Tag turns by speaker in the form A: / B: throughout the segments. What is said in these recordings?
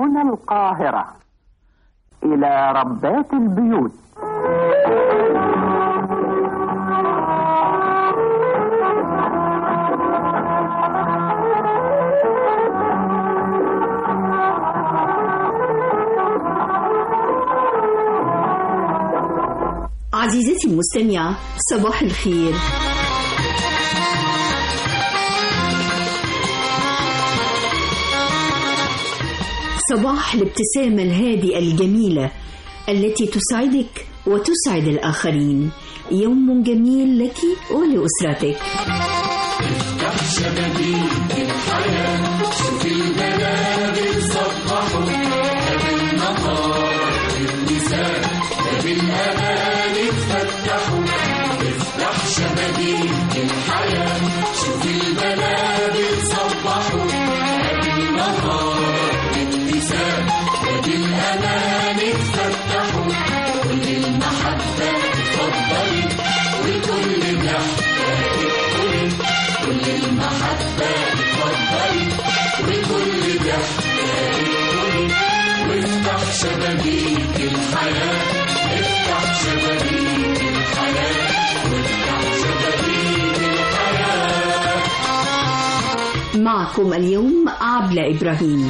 A: هنا القاهرة إلى ربات البيوت
B: عزيزتي المستمعة صباح الخير صباح الابتسامة الهادئة الجميلة التي تسعدك وتسعد الآخرين يوم جميل لك ولأسرتك معكم اليوم عبلة إبراهيم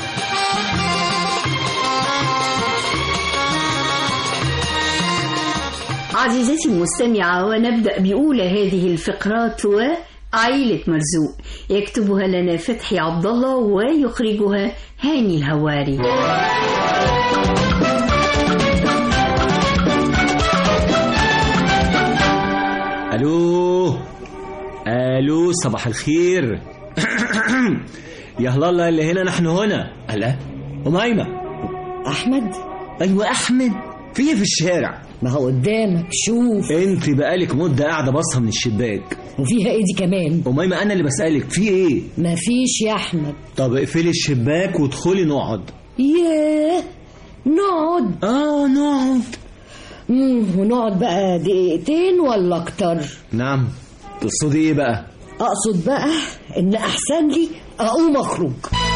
B: عزيزتي المستمعة ونبدأ بأولى هذه الفقرات وعائلة مرزوق يكتبها لنا فتحي عبد الله ويخرجها هاني الهواري
C: الو الو صباح الخير يا هلا اللي هنا نحن هنا هلا أميمة
D: أحمد
C: أيوة أحمد في إيه في الشارع
D: ما هو قدامك شوف
C: أنت بقالك مدة قاعدة باصة من الشباك
D: وفيها ايه دي كمان
C: أميمة أنا اللي بسألك في إيه
D: مفيش يا أحمد
C: طب اقفلي الشباك وادخلي نقعد
D: ياه نقعد
C: آه نقعد
D: مم، ونقعد بقى دقيقتين ولا أكتر
C: نعم تقصدي إيه بقى
D: أقصد بقى إن أحسن لي أقوم أخرج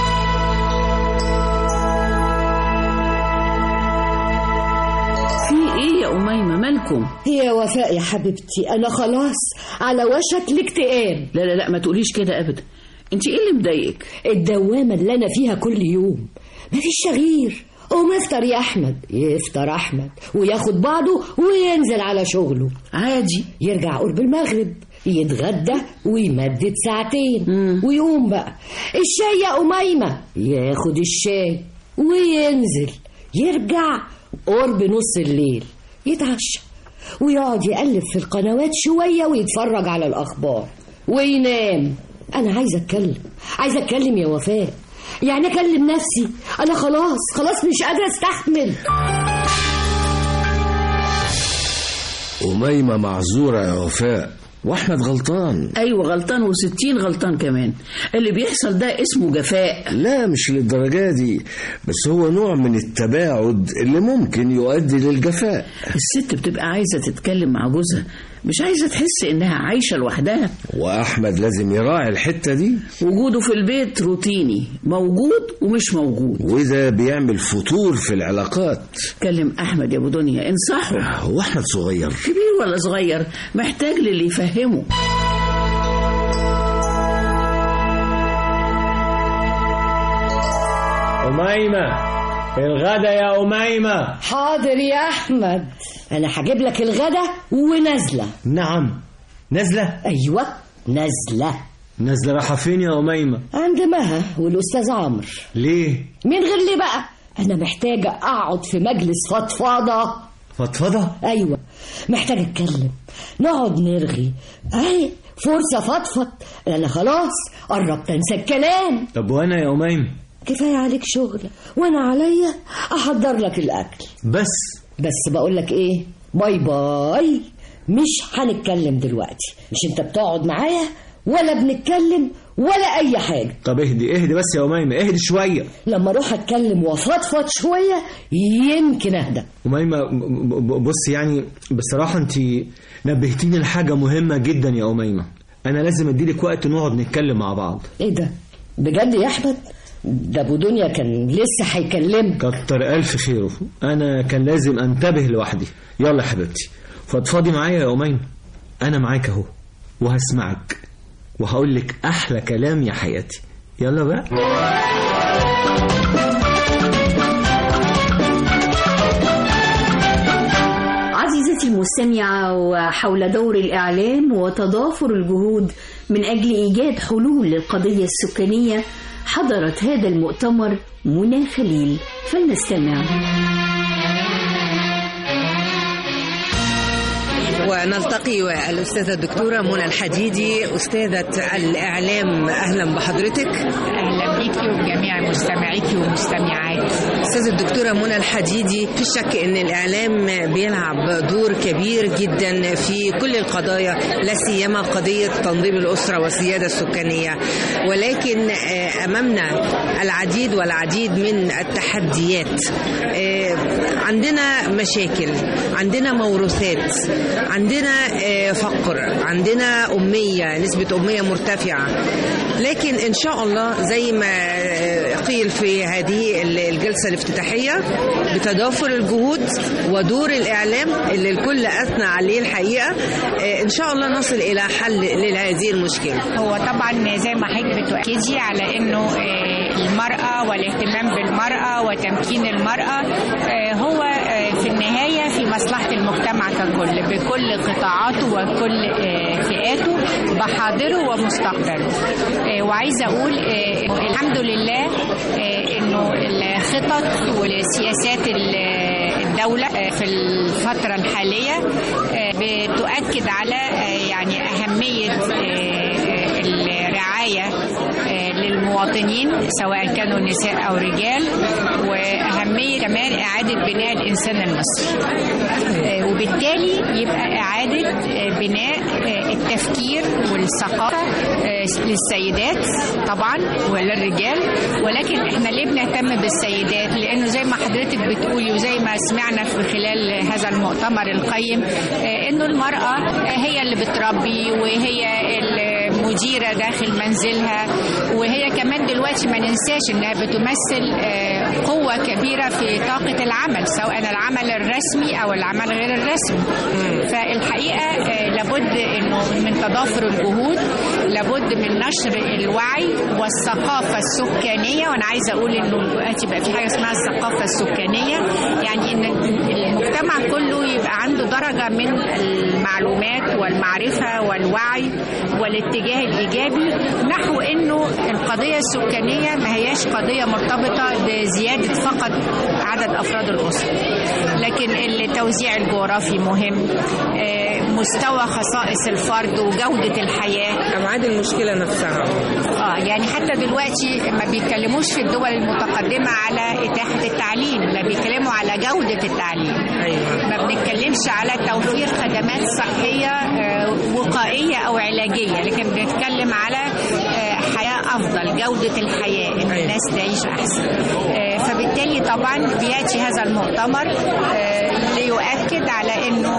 B: في إيه يا أميمة مالكم؟
D: يا وفاء يا حبيبتي أنا خلاص على وشك الاكتئاب
E: لا لا لا ما تقوليش كده ابدا انت ايه اللي مضايقك
D: الدوامة اللي أنا فيها كل يوم مفيش تغيير قوم افطر يا أحمد يفطر أحمد وياخد بعضه وينزل على شغله
E: عادي
D: يرجع قرب المغرب يتغدى ويمدد ساعتين ويقوم بقى الشاي يا أميمة ياخد الشاي وينزل يرجع قرب نص الليل يتعشى ويقعد يقلب في القنوات شوية ويتفرج على الأخبار وينام أنا عايزة أتكلم عايزة أتكلم يا وفاء يعني أكلم نفسي أنا خلاص خلاص مش قادرة أستحمل
F: أميمة معذورة يا وفاء وأحمد غلطان
E: ايوه غلطان وستين غلطان كمان اللي بيحصل ده اسمه جفاء
F: لا مش للدرجة دي بس هو نوع من التباعد اللي ممكن يؤدي للجفاء
E: الست بتبقى عايزه تتكلم مع جوزها مش عايزه تحس انها عايشه لوحدها
F: وأحمد لازم يراعي الحتة دي
E: وجوده في البيت روتيني موجود ومش موجود
F: وده بيعمل فتور في العلاقات
E: كلم احمد يا ابو دنيا انصحه
F: هو أحمد صغير
E: كبير ولا صغير محتاج للي يفهمه
C: أميمة الغدا يا أميمة
D: حاضر يا أحمد أنا هجيب لك الغدا ونازلة
C: نعم نازلة
D: أيوة نازلة
C: نازلة رايحة فين يا أميمة
D: عند مها والأستاذ عمرو
C: ليه
D: من غير ليه بقى أنا محتاجة أقعد في مجلس فضفاضة
C: فضفضة
D: أيوة محتاجة أتكلم نقعد نرغي أهي فرصة فضفض أنا خلاص قربت أنسى الكلام
C: طب وأنا يا أميمة
D: كفاية عليك شغل وأنا عليا أحضر لك الأكل
C: بس
D: بس بقول لك إيه باي باي مش هنتكلم دلوقتي مش أنت بتقعد معايا ولا بنتكلم ولا أي حاجة
C: طب اهدي اهدي بس يا أميمة اهدي شوية
D: لما أروح أتكلم وأفضفض شوية يمكن أهدى
C: أميمة ب- ب- بص يعني بصراحة أنت نبهتيني لحاجة مهمة جدا يا أميمة أنا لازم أديلك وقت نقعد نتكلم مع بعض
D: إيه ده بجد يا أحمد ده ابو دنيا كان لسه هيكلمك
C: كتر ألف خيره أنا كان لازم أنتبه لوحدي يلا يا حبيبتي فضفضي معايا يا أمين أنا معاك أهو وهسمعك وهقول لك أحلى كلام يا حياتي يلا بقى
B: عزيزتي المستمعة وحول دور الإعلام وتضافر الجهود من أجل إيجاد حلول للقضية السكانية حضرت هذا المؤتمر منى خليل فلنستمع
G: ونلتقي الأستاذة الدكتورة منى الحديدي أستاذة الإعلام أهلا بحضرتك
H: اهلا بيكي وبجميع مستمعيكي ومستمعاتي
G: أستاذة الدكتورة منى الحديدي في شك أن الإعلام بيلعب دور كبير جدا في كل القضايا لا سيما قضية تنظيم الأسرة والسيادة السكانية ولكن آه، أمامنا العديد والعديد من التحديات آه، عندنا مشاكل عندنا موروثات عندنا آه، فقر عندنا أمية نسبة أمية مرتفعة لكن إن شاء الله زي ما آه، قيل في هذه الجلسة الافتتاحية بتضافر الجهود ودور الإعلام اللي الكل أثنى عليه الحقيقة آه، إن شاء الله نصل إلى حل لهذه المشكلة
H: هو طبعا زي ما حضرتك بتؤكدي على انه آه، المرأة والاهتمام بالمرأة وتمكين المرأة آه، هو آه، في النهاية في مصلحة المجتمع ككل بكل قطاعاته وكل آه، فئاته بحاضره ومستقبله آه، وعايزة أقول آه، الحمد لله آه، إنه الخطط والسياسات ال- الدولة آه، في الفترة الحالية آه، بتؤكد على آه، يعني أهمية آه، الرعاية آه، للمواطنين سواء كانوا نساء أو رجال وأهمية كمان إعادة بناء الإنسان المصري آه، وبالتالي يبقى إعادة آه، بناء آه، التفكير والثقافة آه، للسيدات طبعا وللرجال ولكن احنا ليه بنهتم بالسيدات لأنه زي ما حضرتك بتقولي وزي ما سمعنا في خلال هذا المؤتمر القيم آه، إنه المرأة آه، هي اللي بتربي وهي المديرة داخل منزلها وهي كمان دلوقتي ما ننساش انها بتمثل آه، قوة كبيرة في طاقة العمل سواء العمل الرسمي او العمل غير الرسمي فالحقيقة آه، لابد انه من تضافر الجهود لابد من نشر الوعي والثقافة السكانية وانا عايزة اقول انه دلوقتي بقى في حاجة اسمها الثقافة السكانية يعني ان المجتمع كله يبقى عنده درجة من المعلومات والمعرفة والوعي والاتجاه الإيجابي نحو أنه القضية السكانية ما هياش قضية مرتبطة بزيادة فقط عدد أفراد الأسرة لكن التوزيع الجغرافي مهم آه، مستوى خصائص الفرد وجودة الحياة
G: أبعاد المشكلة نفسها
H: اه يعني حتى دلوقتي ما بيتكلموش في الدول المتقدمة على إتاحة التعليم لا بيتكلموا على جودة التعليم
G: أيوة.
H: ما بنتكلمش على توفير خدمات صحية آه، وقائية أو علاجية لكن بنتكلم على آه، حياة أفضل جودة الحياة إن
G: أيوة.
H: الناس تعيش أحسن آه، فبالتالي طبعا بيأتي هذا المؤتمر آه، ليؤكد على أنه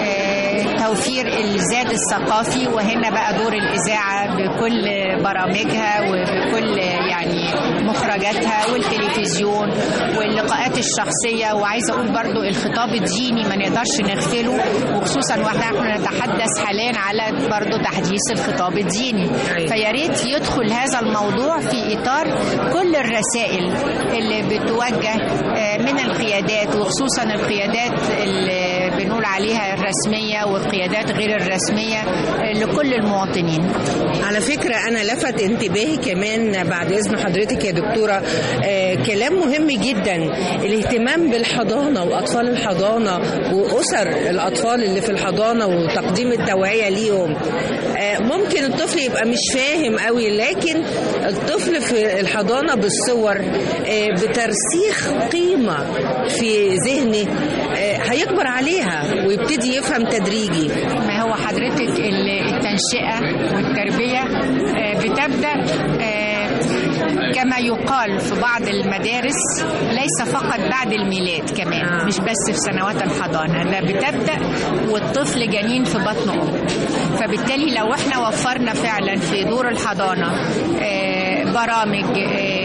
H: آه، توفير الزاد الثقافي وهنا بقى دور الإذاعة بكل برامجها وبكل يعني مخرجاتها والتلفزيون واللقاءات الشخصية وعايزة أقول برضو الخطاب الديني ما نقدرش نغفله وخصوصا واحنا نتحدث حاليا على برضو تحديث الخطاب الديني
G: أيوة.
H: فيا ريت يدخل هذا الموضوع في إطار كل الرسائل اللي بتوجه آه، من القيادات وخصوصا القيادات اللي بنقول عليها الرسمية والقيادات غير الرسمية آه، لكل المواطنين
G: على فكرة أنا لفت انتباهي كمان بعد إذن حضرتك يا دكتورة آه كلام مهم جدا الاهتمام بالحضانة وأطفال الحضانة وأسر الأطفال اللي في الحضانة وتقديم التوعية ليهم آه ممكن الطفل يبقى مش فاهم قوي لكن الطفل في الحضانة بالصور آه بترسيخ قيمة في ذهنه آه هيكبر عليها ويبتدي يفهم تدريجي
H: ما هو حضرتك ال- التنشئة والتربية آه، بتبدأ آه، كما يقال في بعض المدارس ليس فقط بعد الميلاد كمان مش بس في سنوات الحضانة لا بتبدأ والطفل جنين في بطن أمه فبالتالي لو احنا وفرنا فعلا في دور الحضانة آه، برامج آه،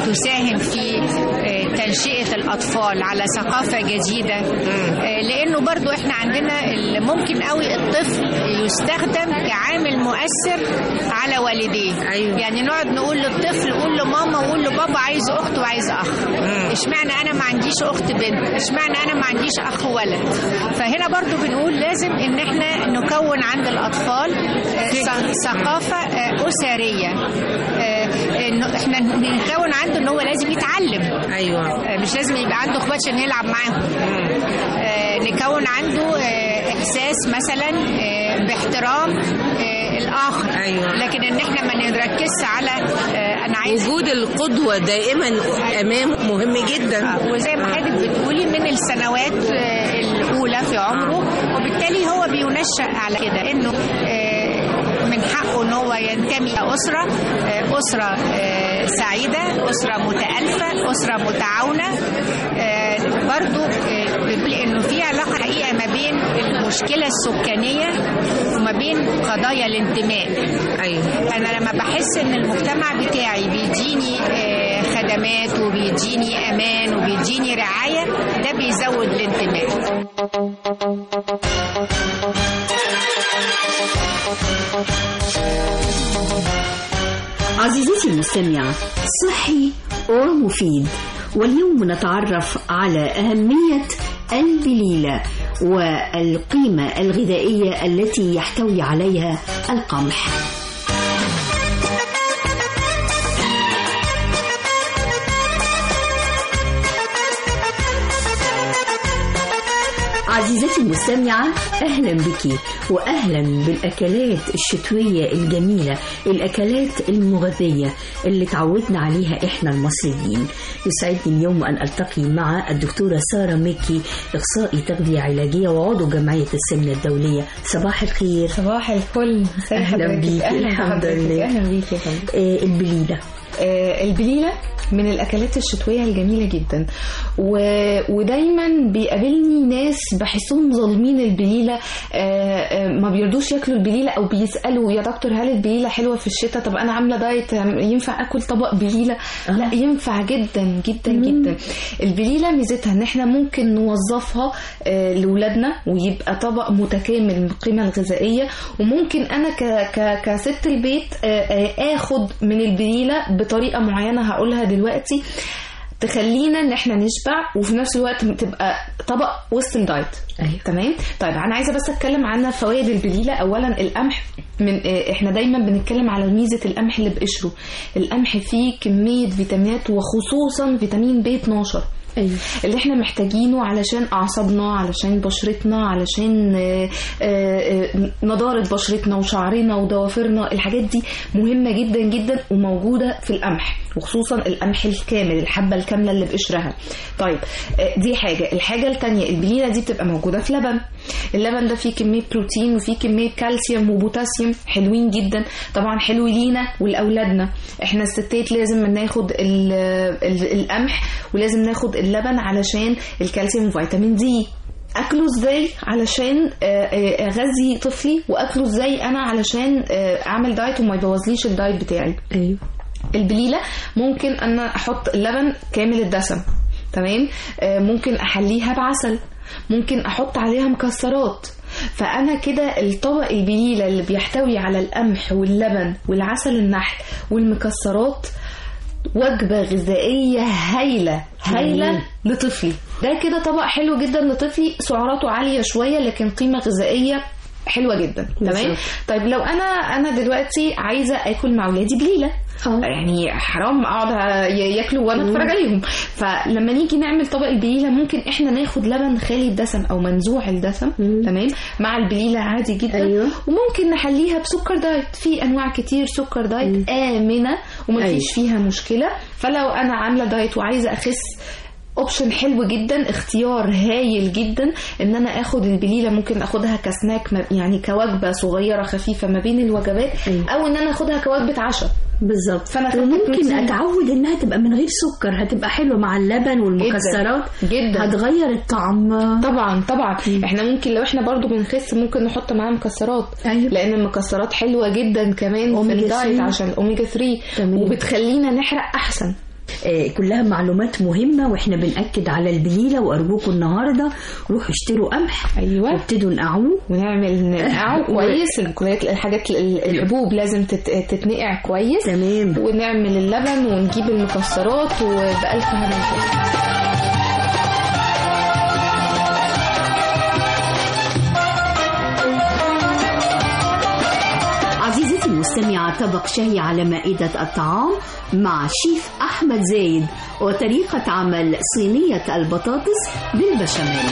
H: تساهم في آه، تنشئة الأطفال على ثقافة جديدة آه، لأنه برضو إحنا عندنا ال- ممكن قوي الطفل يستخدم كعامل مؤثر على والديه
G: أيوة.
H: يعني نقعد نقول للطفل قول لماما وقول لبابا عايز أخت وعايز أخ اشمعنى أنا ما عنديش أخت بنت اشمعنى أنا ما عنديش أخ ولد فهنا برضو بنقول لازم إن إحنا نكون عند الأطفال آه، ث- ثقافة آه، أسرية آه، إنه إحنا نكون عنده إن هو لازم يتعلم
G: ايوه
H: آه، مش لازم يبقى عنده اخوات عشان يلعب معاهم آه، نكون عنده آه، احساس مثلا آه، باحترام آه، الاخر
G: أيوة.
H: لكن ان احنا ما نركزش على آه، انا عايز
G: وجود القدوة دائما أمام مهم جدا
H: وزي ما حضرتك بتقولي من السنوات آه، الاولى في عمره وبالتالي هو بينشأ على كده انه آه، من حقه ان هو ينتمي لاسره آه، اسره آه، سعيده اسره متالفه اسره متعاونه آه، برضو آه، بنقول انه في علاقه حقيقه ما بين المشكله السكانيه وما بين قضايا الانتماء
G: أيوة
H: انا لما بحس ان المجتمع بتاعي بيديني آه، خدمات وبيديني امان وبيديني رعايه ده بيزود الانتماء
B: عزيزتي المستمعة صحي ومفيد واليوم نتعرف على أهمية البليلة والقيمة الغذائية التي يحتوي عليها القمح عزيزتي المستمعة أهلا بك وأهلا بالأكلات الشتوية الجميلة الأكلات المغذية اللي تعودنا عليها إحنا المصريين يسعدني اليوم أن ألتقي مع الدكتورة سارة مكي إخصائي تغذية علاجية وعضو جمعية السمنة الدولية صباح الخير
I: صباح الفل ازي
B: أهلا
I: حضرتك؟
B: بيكي،
I: أهلا
B: الحمد
I: بحضرتك.
B: لله.
I: اهلا بيكي يا فندم
B: آه البليلة
I: آه، البليلة من الأكلات الشتوية الجميلة جدا و... ودايما بيقابلني ناس بحسهم ظالمين البليلة آه، آه، ما بيرضوش ياكلوا البليلة أو بيسألوا يا دكتور هل البليلة حلوة في الشتاء طب أنا عاملة دايت هم- ينفع أكل طبق بليلة لا ينفع جدا جدا جدا البليلة ميزتها إن إحنا ممكن نوظفها آه، لولادنا ويبقى طبق متكامل من القيمة الغذائية وممكن أنا ك... ك... كست البيت آه، آه، آخد من البليلة بطريقة معينة هقولها دلوقتي تخلينا ان احنا نشبع وفي نفس الوقت تبقى طبق وسط الدايت
B: أيوة.
I: تمام طيب انا عايزه بس اتكلم عن فوائد البليله اولا القمح من آه، احنا دايما بنتكلم على ميزه القمح اللي بقشره القمح فيه كميه فيتامينات وخصوصا فيتامين ب 12
B: أيوة.
I: اللي احنا محتاجينه علشان اعصابنا علشان بشرتنا علشان آه، آه، آه، نضاره بشرتنا وشعرنا وضوافرنا الحاجات دي مهمه جدا جدا وموجوده في القمح وخصوصا القمح الكامل الحبه الكامله اللي بقشرها طيب آه، دي حاجه الحاجه التانية البليله دي بتبقى موجوده في لبن اللبن ده فيه كميه بروتين وفيه كميه كالسيوم وبوتاسيوم حلوين جدا طبعا حلو لينا ولاولادنا احنا الستات لازم ناخد ال- ال- القمح ولازم ناخد اللبن علشان الكالسيوم وفيتامين دي اكله ازاي علشان آه، آه، اغذي طفلي واكله ازاي انا علشان آه، اعمل دايت وما يبوظليش الدايت بتاعي
B: أيوة.
I: البليله ممكن انا احط اللبن كامل الدسم تمام آه، ممكن احليها بعسل ممكن احط عليها مكسرات فانا كده الطبق البليله اللي بيحتوي على القمح واللبن والعسل النحل والمكسرات وجبة غذائية هايلة هايلة لطفلي ده كده طبق حلو جدا لطفلي سعراته عالية شوية لكن قيمة غذائية حلوة جدا تمام طيب لو انا انا دلوقتي عايزة اكل مع اولادي بليلة
B: آه.
I: يعني حرام اقعد ي- ياكلوا وانا اتفرج عليهم فلما نيجي نعمل طبق البليله ممكن احنا ناخد لبن خالي الدسم او منزوع الدسم تمام مع البليله عادي جدا
B: أيوة.
I: وممكن نحليها بسكر دايت في انواع كتير سكر دايت امنه ومفيش
B: أيوة.
I: فيها مشكله فلو انا عامله دايت وعايزه اخس اوبشن حلو جدا اختيار هايل جدا ان انا اخد البليله ممكن اخدها كسناك ما- يعني كوجبه صغيره خفيفه ما بين الوجبات
B: أيوة.
I: او ان انا اخدها كوجبه عشاء
B: بالظبط
I: فأنا خدت
B: وممكن
I: بروتين.
B: اتعود انها تبقى من غير سكر هتبقى حلوه مع اللبن والمكسرات
I: جدا.
B: هتغير الطعم
I: طبعا طبعا احنا ممكن لو احنا برضو بنخس ممكن نحط معاها مكسرات
B: أيوة.
I: لان المكسرات حلوه جدا كمان في
B: أوميجا
I: الدايت
B: 3.
I: عشان الاوميجا 3
B: تمام.
I: وبتخلينا نحرق احسن
B: آه، كلها معلومات مهمة واحنا بنأكد على البليلة وأرجوكم النهاردة روحوا اشتروا قمح
I: ايوه
B: وابتدوا نقعوه
I: ونعمل نقعه
B: و-
I: كويس المكونات الحاجات ال- الحبوب لازم تت- تتنقع كويس
B: تمام
I: ونعمل اللبن ونجيب المكسرات وبألف هنا وشفا.
B: عزيزتي المستمعة طبق شهي على مائدة الطعام مع شيف أحمد زايد وطريقة عمل صينية البطاطس بالبشاميل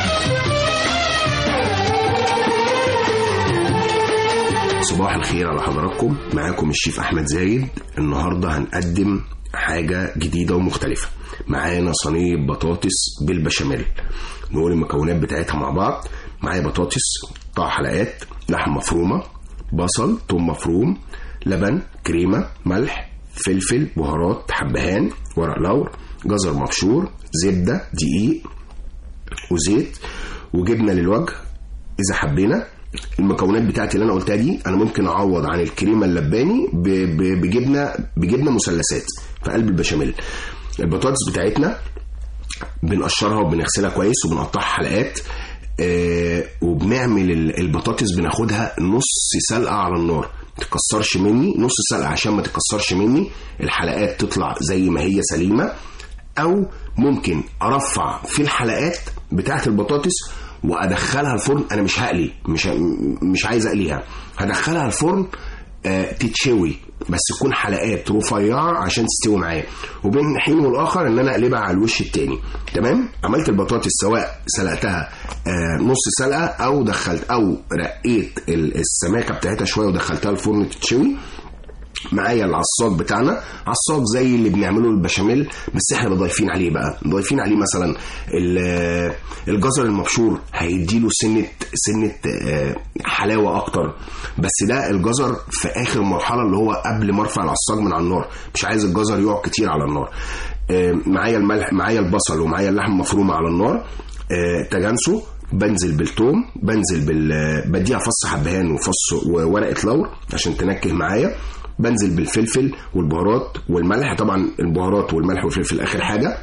J: صباح الخير على حضراتكم معاكم الشيف احمد زايد النهارده هنقدم حاجه جديده ومختلفه معانا صينيه بطاطس بالبشاميل نقول المكونات بتاعتها مع بعض معايا بطاطس قطع حلقات لحم مفرومه بصل ثوم مفروم لبن كريمه ملح فلفل بهارات حبهان ورق لور جزر مبشور زبده دقيق وزيت وجبنه للوجه اذا حبينا المكونات بتاعتي اللي انا قلتها دي انا ممكن اعوض عن الكريمه اللباني ب- ب- بجبنه بجبنه مثلثات في قلب البشاميل البطاطس بتاعتنا بنقشرها وبنغسلها كويس وبنقطعها حلقات آه وبنعمل ال- البطاطس بناخدها نص سلقه على النار ما تكسرش مني نص سلقه عشان ما تكسرش مني الحلقات تطلع زي ما هي سليمه او ممكن ارفع في الحلقات بتاعه البطاطس وادخلها الفرن انا مش هقلي مش مش عايز اقليها هدخلها الفرن آه، تتشوي بس تكون حلقات رفيعه عشان تستوي معايا وبين حين والاخر ان انا اقلبها على الوش التاني تمام عملت البطاطس سواء سلقتها آه، نص سلقه او دخلت او رقيت ال- السماكه بتاعتها شويه ودخلتها الفرن تتشوي معايا العصاج بتاعنا عصاج زي اللي بنعمله البشاميل بس احنا ضايفين عليه بقى ضايفين عليه مثلا ال- الجزر المبشور هيديله سنه سنه آه، حلاوه اكتر بس ده الجزر في اخر مرحله اللي هو قبل ما ارفع العصاج من على النار مش عايز الجزر يقع كتير على النار آه، معايا الملح معايا البصل ومعايا اللحم مفرومه على النار آه، تجانسه بنزل بالثوم بنزل بال بديها فص حبهان وفص وورقه لور عشان تنكه معايا بنزل بالفلفل والبهارات والملح طبعا البهارات والملح والفلفل اخر حاجه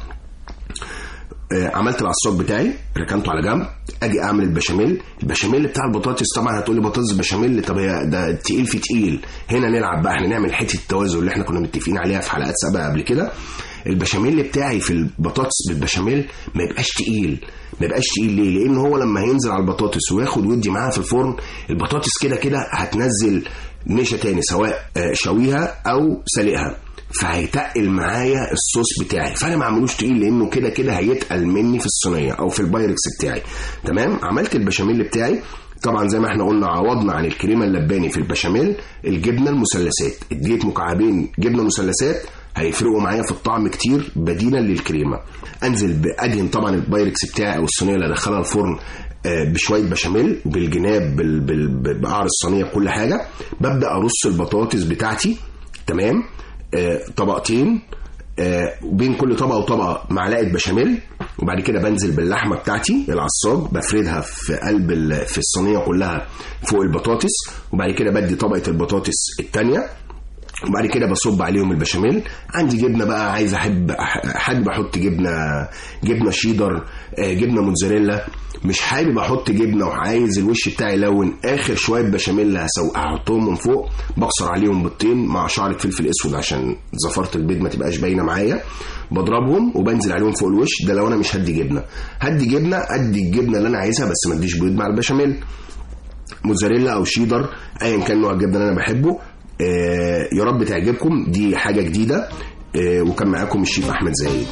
J: آه، عملت العصاج بتاعي ركنته على جنب اجي اعمل البشاميل البشاميل بتاع البطاطس طبعا هتقولي بطاطس بشاميل طب هي ده تقيل في تقيل هنا نلعب بقى احنا نعمل حته التوازن اللي احنا كنا متفقين عليها في حلقات سابقه قبل كده البشاميل بتاعي في البطاطس بالبشاميل ما يبقاش تقيل ما يبقاش تقيل ليه لان هو لما هينزل على البطاطس وياخد ودي معاها في الفرن البطاطس كده كده هتنزل نشا تاني سواء آه، شويها او سلقها فهيتقل معايا الصوص بتاعي فانا ما اعملوش تقيل لانه كده كده هيتقل مني في الصينيه او في البايركس بتاعي تمام عملت البشاميل بتاعي طبعا زي ما احنا قلنا عوضنا عن الكريمه اللباني في البشاميل الجبنه المثلثات اديت مكعبين جبنه مثلثات هيفرقوا معايا في الطعم كتير بديلا للكريمه انزل بادهن طبعا البايركس بتاعي او الصينيه اللي ادخلها الفرن آه، بشويه بشاميل بالجناب بال- بال- بقعر الصينيه بكل حاجه ببدا ارص البطاطس بتاعتي تمام آه، طبقتين آه، وبين كل طبقه وطبقه معلقه بشاميل وبعد كده بنزل باللحمه بتاعتي العصاج بفردها في قلب ال- في الصينيه كلها فوق البطاطس وبعد كده بدي طبقه البطاطس الثانيه وبعد كده بصب عليهم البشاميل عندي جبنه بقى عايز احب أح- حابب احط جبنه جبنه شيدر آه، جبنه موتزاريلا مش حابب احط جبنه وعايز الوش بتاعي يلون اخر شويه بشاميل هسوق هحطهم من فوق بكسر عليهم بيضتين مع شعره فلفل اسود عشان زفاره البيض ما تبقاش باينه معايا بضربهم وبنزل عليهم فوق الوش ده لو انا مش هدي جبنه هدي جبنه ادي الجبنه اللي انا عايزها بس ما اديش بيض مع البشاميل موتزاريلا او شيدر ايا كان نوع الجبنه اللي انا بحبه آه يا رب تعجبكم دي حاجه جديده آه وكان معاكم الشيف احمد زايد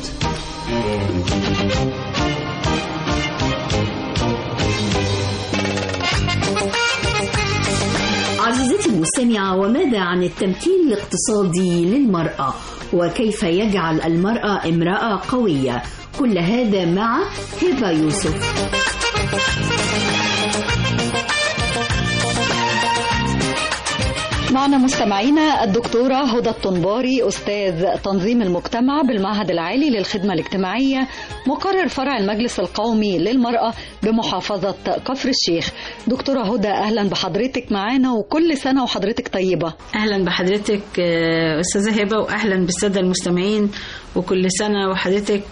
B: عزيزتي المستمعة وماذا عن التمكين الاقتصادي للمرأة وكيف يجعل المرأة امرأة قوية كل هذا مع هبة يوسف
K: معنا مستمعينا الدكتورة هدى الطنباري أستاذ تنظيم المجتمع بالمعهد العالي للخدمة الاجتماعية مقرر فرع المجلس القومي للمرأة بمحافظة كفر الشيخ دكتورة هدى أهلا بحضرتك معانا وكل سنة وحضرتك طيبة
L: اهلا بحضرتك آه، استاذه هبه واهلا بالساده المستمعين وكل سنة وحضرتك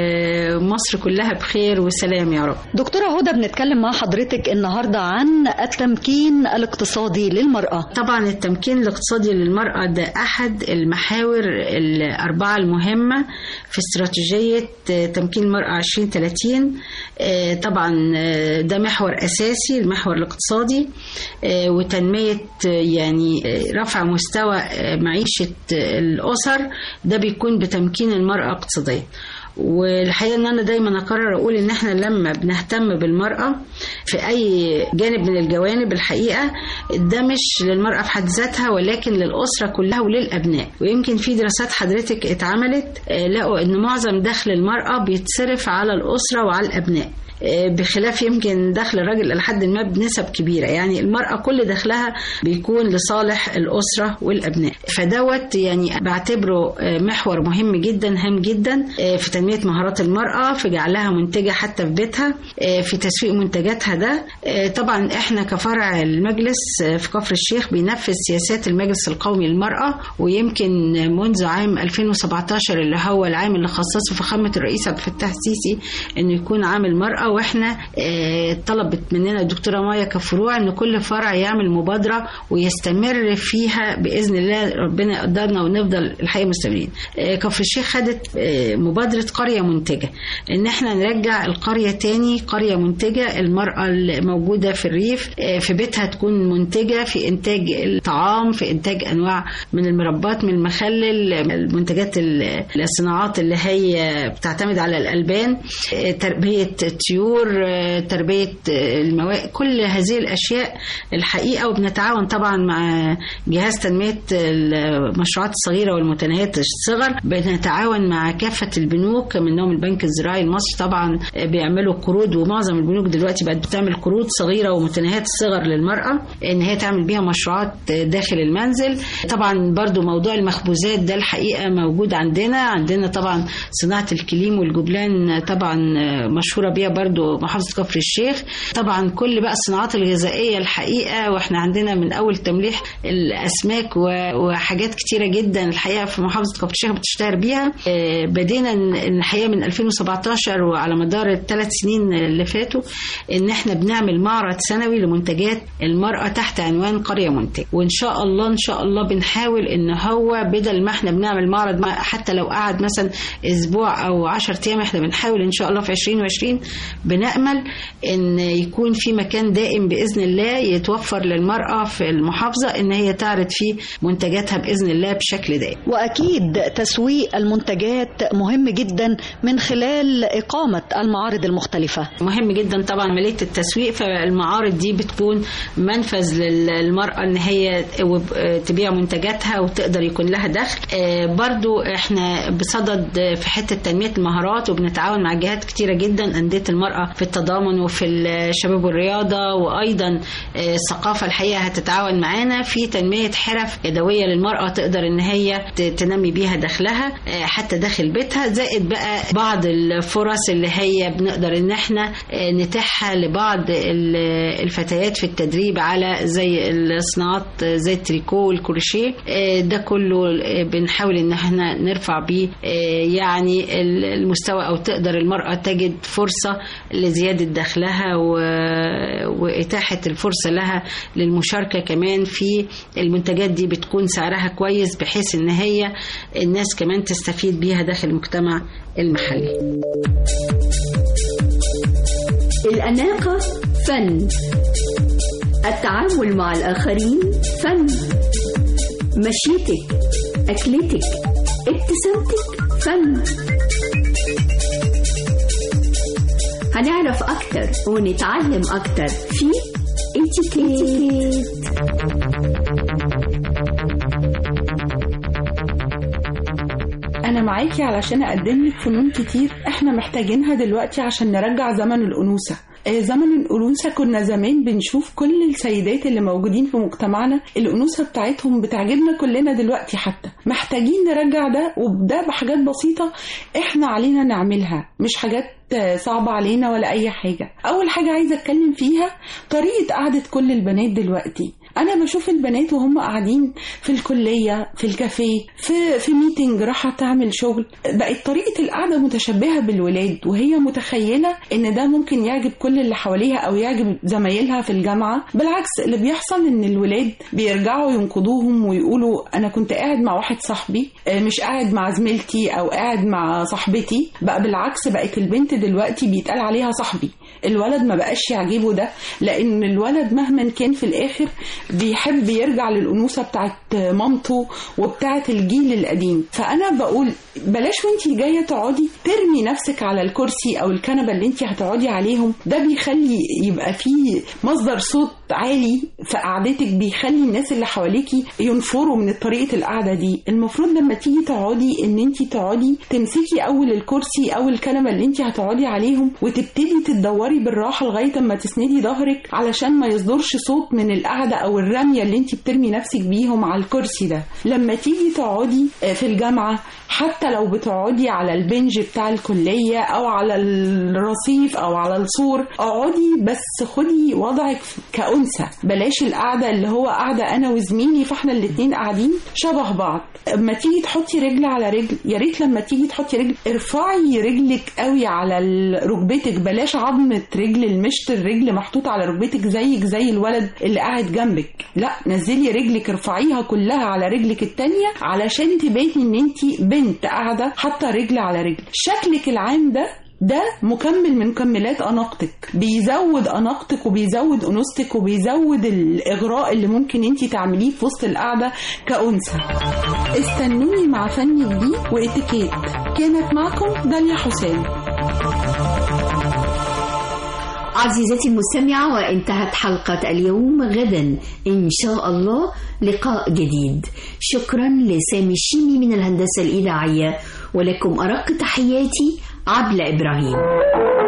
L: ومصر كلها بخير وسلام يا رب
K: دكتورة هدى بنتكلم مع حضرتك النهاردة عن التمكين الاقتصادي للمرأة
L: طبعا التمكين الاقتصادي للمرأة ده أحد المحاور الأربعة المهمة في استراتيجية تمكين المرأة 2030 طبعا ده محور أساسي المحور الاقتصادي وتنمية يعني رفع مستوى معيشة الأسر ده بيكون بتمكين المرأة اقتصاديا والحقيقه ان انا دايما اقرر اقول ان احنا لما بنهتم بالمراه في اي جانب من الجوانب الحقيقه ده مش للمراه في حد ذاتها ولكن للاسره كلها وللابناء ويمكن في دراسات حضرتك اتعملت لقوا ان معظم دخل المراه بيتصرف على الاسره وعلى الابناء بخلاف يمكن دخل الراجل لحد ما بنسب كبيرة يعني المرأة كل دخلها بيكون لصالح الأسرة والأبناء فدوت يعني بعتبره محور مهم جدا هام جدا في تنمية مهارات المرأة في جعلها منتجة حتى في بيتها في تسويق منتجاتها ده طبعا احنا كفرع المجلس في كفر الشيخ بينفذ سياسات المجلس القومي للمرأة ويمكن منذ عام 2017 اللي هو العام اللي خصصه فخامة الرئيس عبد الفتاح السيسي انه يكون عام المرأة واحنا طلبت مننا الدكتوره مايا كفروع ان كل فرع يعمل مبادره ويستمر فيها باذن الله ربنا يقدرنا ونفضل الحقيقه مستمرين. كفر الشيخ خدت مبادره قريه منتجه ان احنا نرجع القريه تاني قريه منتجه المراه الموجوده في الريف في بيتها تكون منتجه في انتاج الطعام في انتاج انواع من المربات من المخلل المنتجات الصناعات اللي هي بتعتمد على الالبان تربيه الطيور تربية المواد كل هذه الأشياء الحقيقة وبنتعاون طبعا مع جهاز تنمية المشروعات الصغيرة والمتناهية الصغر بنتعاون مع كافة البنوك منهم البنك الزراعي المصري طبعا بيعملوا قروض ومعظم البنوك دلوقتي بقت بتعمل قروض صغيرة ومتناهية الصغر للمرأة إن هي تعمل بيها مشروعات داخل المنزل طبعا برضو موضوع المخبوزات ده الحقيقة موجود عندنا عندنا طبعا صناعة الكليم والجبلان طبعا مشهورة بيها برضو محافظة كفر الشيخ طبعا كل بقى الصناعات الغذائية الحقيقة واحنا عندنا من أول تمليح الأسماك وحاجات كتيرة جدا الحقيقة في محافظة كفر الشيخ بتشتهر بيها بدينا الحقيقة من 2017 وعلى مدار الثلاث سنين اللي فاتوا إن احنا بنعمل معرض سنوي لمنتجات المرأة تحت عنوان قرية منتج وإن شاء الله إن شاء الله بنحاول إن هو بدل ما احنا بنعمل معرض حتى لو قعد مثلا أسبوع أو 10 أيام احنا بنحاول إن شاء الله في 2020 بنأمل ان يكون في مكان دائم باذن الله يتوفر للمراه في المحافظه ان هي تعرض فيه منتجاتها باذن الله بشكل دائم.
K: واكيد تسويق المنتجات مهم جدا من خلال اقامه المعارض المختلفه.
L: مهم جدا طبعا عمليه التسويق فالمعارض دي بتكون منفذ للمراه ان هي تبيع منتجاتها وتقدر يكون لها دخل. برضو احنا بصدد في حته تنميه المهارات وبنتعاون مع جهات كتيره جدا انديه المراه في التضامن وفي الشباب والرياضة وأيضا الثقافة الحقيقة هتتعاون معانا في تنمية حرف يدوية للمرأة تقدر إن هي تنمي بيها دخلها حتى داخل بيتها زائد بقى بعض الفرص اللي هي بنقدر إن احنا نتاحها لبعض الفتيات في التدريب على زي الصناعات زي التريكو والكروشيه ده كله بنحاول إن احنا نرفع بيه يعني المستوى أو تقدر المرأة تجد فرصة لزيادة دخلها و... وإتاحة الفرصة لها للمشاركة كمان في المنتجات دي بتكون سعرها كويس بحيث إن هي الناس كمان تستفيد بيها داخل المجتمع المحلي
B: الأناقة فن التعامل مع الآخرين فن مشيتك أكلتك ابتسامتك فن هنعرف أكتر ونتعلم أكتر في اتيكيت
M: أنا معاكي علشان أقدم لك فنون كتير إحنا محتاجينها دلوقتي عشان نرجع زمن الأنوثة زمن الأنوثة كنا زمان بنشوف كل السيدات اللي موجودين في مجتمعنا الأنوثة بتاعتهم بتعجبنا كلنا دلوقتي حتى محتاجين نرجع ده وده بحاجات بسيطة إحنا علينا نعملها مش حاجات صعبة علينا ولا أي حاجة أول حاجة عايزة أتكلم فيها طريقة قعدة كل البنات دلوقتي انا بشوف البنات وهم قاعدين في الكليه في الكافيه في في ميتنج راح تعمل شغل بقت طريقه القعده متشبهه بالولاد وهي متخيله ان ده ممكن يعجب كل اللي حواليها او يعجب زمايلها في الجامعه بالعكس اللي بيحصل ان الولاد بيرجعوا ينقضوهم ويقولوا انا كنت قاعد مع واحد صاحبي آه، مش قاعد مع زميلتي او قاعد مع صاحبتي بقى بالعكس بقت البنت دلوقتي بيتقال عليها صاحبي الولد ما بقاش يعجبه ده لان الولد مهما كان في الاخر بيحب يرجع للانوثه بتاعت مامته وبتاعت الجيل القديم فانا بقول بلاش وانتي جايه تقعدي ترمي نفسك على الكرسي او الكنبه اللي انتي هتقعدي عليهم ده بيخلي يبقى فيه مصدر صوت عالي في قعدتك بيخلي الناس اللي حواليكي ينفروا من طريقه القعده دي المفروض لما تيجي تقعدي ان انتي تقعدي تمسكي اول الكرسي او الكنبه اللي انتي هتقعدي عليهم وتبتدي تدوري بالراحه لغايه اما تسندي ظهرك علشان ما يصدرش صوت من القعده او الرميه اللي انتي بترمي نفسك بيهم على الكرسي ده لما تيجي تقعدي آه، في الجامعه حتى لو بتقعدي على البنج بتاع الكليه او على الرصيف او على السور اقعدي بس خدي وضعك كأنثى بلاش القعده اللي هو قاعده انا وزميلي فاحنا الاتنين قاعدين شبه بعض اما تيجي تحطي رجل على رجل يا ريت لما تيجي تحطي رجل ارفعي رجلك قوي على ال- ركبتك بلاش عظمه رجل المشط الرجل محطوط على ركبتك زيك زي الولد اللي قاعد جنبك لا نزلي رجلك ارفعيها كلها على رجلك التانية علشان تبيني ان انت بنت قاعده حاطه رجل على رجل شكلك العام ده ده مكمل من مكملات اناقتك بيزود اناقتك وبيزود انوثتك وبيزود الاغراء اللي ممكن انت تعمليه في وسط القعده كانثى استنوني مع فن جديد واتيكيت كانت معكم داليا حسام
B: عزيزتي المستمعة وانتهت حلقة اليوم غدا إن شاء الله لقاء جديد شكرا لسامي الشيمي من الهندسة الإذاعية ولكم أرق تحياتي عبلة إبراهيم